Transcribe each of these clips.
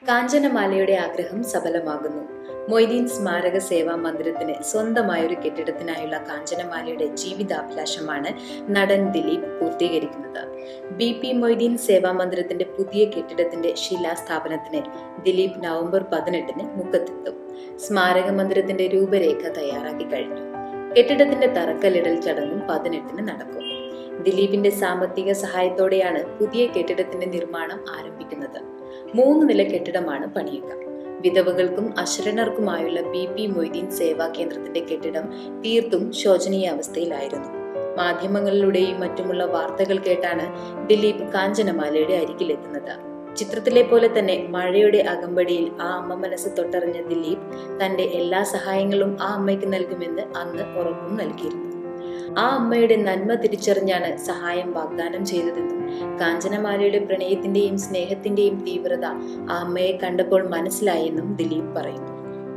കാഞ്ചനമാലയുടെ ആഗ്രഹം സഫലമാകുന്നു മൊയ്തീൻ സ്മാരക സേവാ മന്ദിരത്തിന് സ്വന്തമായൊരു കെട്ടിടത്തിനായുള്ള കാഞ്ചനമാലയുടെ ജീവിതാഭിലാഷമാണ് നടൻ ദിലീപ് പൂർത്തീകരിക്കുന്നത് ബി പി മൊയ്തീൻ സേവാ മന്ദിരത്തിന്റെ പുതിയ കെട്ടിടത്തിന്റെ ശിലാസ്ഥാപനത്തിന് ദിലീപ് നവംബർ പതിനെട്ടിന് മുക്കത്തെത്തും സ്മാരക മന്ദിരത്തിന്റെ രൂപരേഖ തയ്യാറാക്കി കഴിഞ്ഞു കെട്ടിടത്തിന്റെ തറക്കല്ലിടൽ ചടങ്ങും പതിനെട്ടിന് നടക്കും ദിലീപിന്റെ സാമ്പത്തിക സഹായത്തോടെയാണ് പുതിയ കെട്ടിടത്തിന്റെ നിർമ്മാണം ആരംഭിക്കുന്നത് മൂന്ന് നില കെട്ടിടമാണ് പണിയുക വിധവകൾക്കും അശരണർക്കുമായുള്ള ബി പി മൊയ്തീൻ സേവാ കേന്ദ്രത്തിന്റെ കെട്ടിടം തീർത്തും ശോചനീയാവസ്ഥയിലായിരുന്നു മാധ്യമങ്ങളിലൂടെയും മറ്റുമുള്ള വാർത്തകൾ കേട്ടാണ് ദിലീപ് കാഞ്ചനമാലയുടെ അരികിലെത്തുന്നത് ചിത്രത്തിലെ പോലെ തന്നെ മഴയുടെ അകമ്പടിയിൽ ആ അമ്മ മനസ്സ് തൊട്ടറിഞ്ഞ ദിലീപ് തന്റെ എല്ലാ സഹായങ്ങളും ആ അമ്മയ്ക്ക് നൽകുമെന്ന് അന്ന് ഉറപ്പും നൽകിയിരുന്നു ആ അമ്മയുടെ നന്മ തിരിച്ചറിഞ്ഞാണ് സഹായം വാഗ്ദാനം ചെയ്തതെന്നും കാഞ്ചനമാലയുടെ പ്രണയത്തിന്റെയും സ്നേഹത്തിന്റെയും തീവ്രത ആ അമ്മയെ കണ്ടപ്പോൾ മനസ്സിലായെന്നും ദിലീപ് പറയുന്നു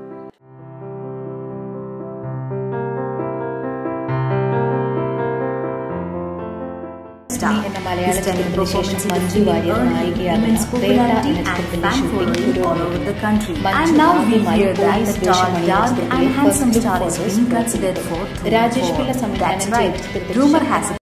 എന്ന മലയാള ചിത്രത്തിന് ശേഷം മഞ്ജു വാര്യർ നായികയാകുന്ന വേട്ട എന്ന ചിത്രത്തിന്റെ ഷൂട്ടിംഗ് പുരോഗമിക്കുന്നു മഞ്ജു ആദ്യമായി പോലീസ് വേഷമണിയുന്ന ചിത്രത്തിലെ first look photos Rajesh Pillai സംവിധാനം ചെയ്ത ചിത്രത്തിന്